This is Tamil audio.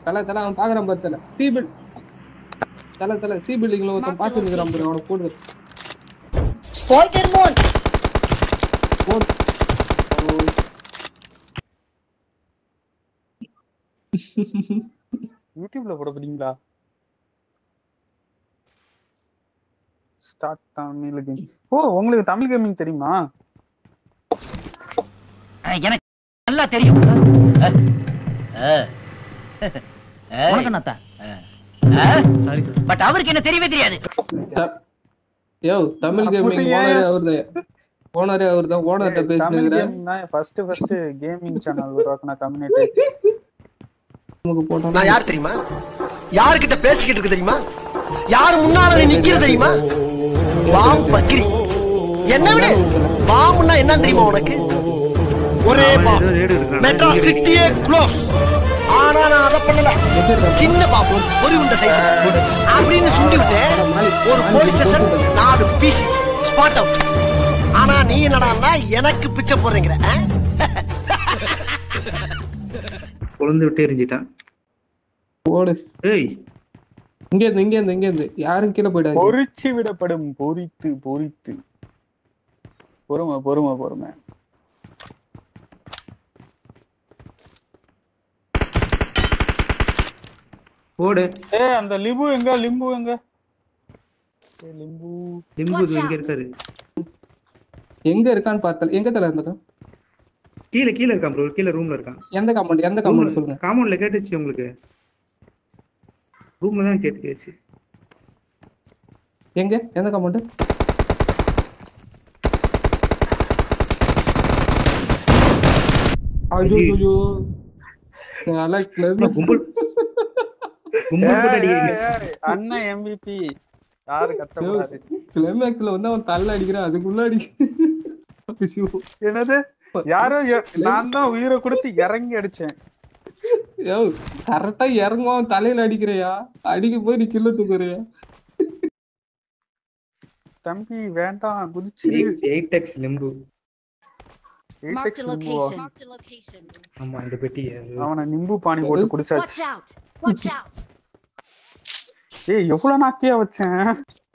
தல தல அவன் பாக்குறான் பாரு தல சி பில் தல தல சி பில்டிங்ல ஒருத்தன் பாத்து நிக்கிறான் பாரு அவனை போடு Spotted one. போடு யூடியூப்ல போட போறீங்களா ஸ்டார்ட் தமிழ் கேம் ஓ உங்களுக்கு தமிழ் கேமிங் தெரியுமா எனக்கு நல்லா தெரியும் வணக்கம் நாத்தா சாரி சார் பட் அவருக்கு என்ன தெரியவே தெரியாது த- யோ தமிழ் கேமிங் புரியுது. ஓனரே அவர்தான் ஓனரே அவர்தான் ஓனர்கிட்ட தமிழ் பேசினுக்கிறேன் கேமிங் தான் ஃபர்ஸ்ட் ஃபர்ஸ்ட் கேமிங் சேனல் உருவாக்குன கம்யூனிட்டி நமக்கு போட்டோம் நான் யார் தெரியுமா யாருக்கிட்ட பேசிக்கிட்டு இருக்கு தெரியுமா யார் முன்னால நீ நிக்கிற தெரியுமா பாம் பக்ரி என்ன விட பாம்னா என்ன தெரியுமா உனக்கு ஒரே பாம் மெட்ராஸ் சிட்டியே க்ளோஸ் ஆனா நான் அதை பண்ணல சின்ன பாம்பு ஒரு உண்ட சைஸ் அப்படின்னு சுண்டி விட்டு ஒரு போலீஸ் ஸ்டேஷன் நாலு பிசி ஸ்பாட் அவுட் ஆனா நீ என்னடான்னா எனக்கு பிச்சை போடுறீங்கிற ஆ? குழந்தை விட்டு எரிஞ்சிட்டான் போடு ஏய் இங்க இருந்து இங்க இருந்து இங்க இருந்து யாரும் கீழே போயிடாது பொறிச்சு விடப்படும் பொறித்து பொறித்து பொறுமை பொறுமை பொறுமை ஓடு ஏ அந்த லிம்பு எங்க லிம்பு எங்க ஏய், லிம்பு லிம்பு இது இங்க இருக்காரு எங்க இருக்கான்னு பார்த்தல எங்க தல இருந்திருக்கான் கீழே கீழே இருக்கான் ப்ரோ கீழே ரூம்ல இருக்கான் எந்த கமெண்ட் எந்த கமெண்ட் சொல்லுங்க காமௌண்ட்ல கேட்டுச்சு உங்களுக்கு ரூம்ல தான் கேட்டுச்சு எங்க எந்த கமெண்ட் ஐயோ ஐயோ நல்லா clever. கும்பல் கும்பல் போட்டு ஏய், அடிக்கிறீங்க ஏய், ஏய், அண்ணன் எம்பிபி யாரு கத்தக்கூடாது கிளைமேக்ஸ்ல வந்து அவன் தள்ள அடிக்கிறான் அதுக்குள்ள அடிக்க ஐயோ. என்னது யாரோ எ- நான் தான் உயிரை கொடுத்து இறங்கி அடிச்சேன் யோ கரெக்டா இறங்குவான் தலையில அடிக்கிறியா அடிக்க போய் நீ கில்ல தூக்குறியா தம்பி வேண்டாம் குதிச்சு எயிட் எக்ஸ் லிம்பு Marked a location. Marked a location. ஆமா இந்த பெட்டி அவனை நிம்பு பானி போட்டு Watch குடிச்சாச்சு out. Watch out. ஏய் எவ்வளவு நாக்கியா வச்சேன்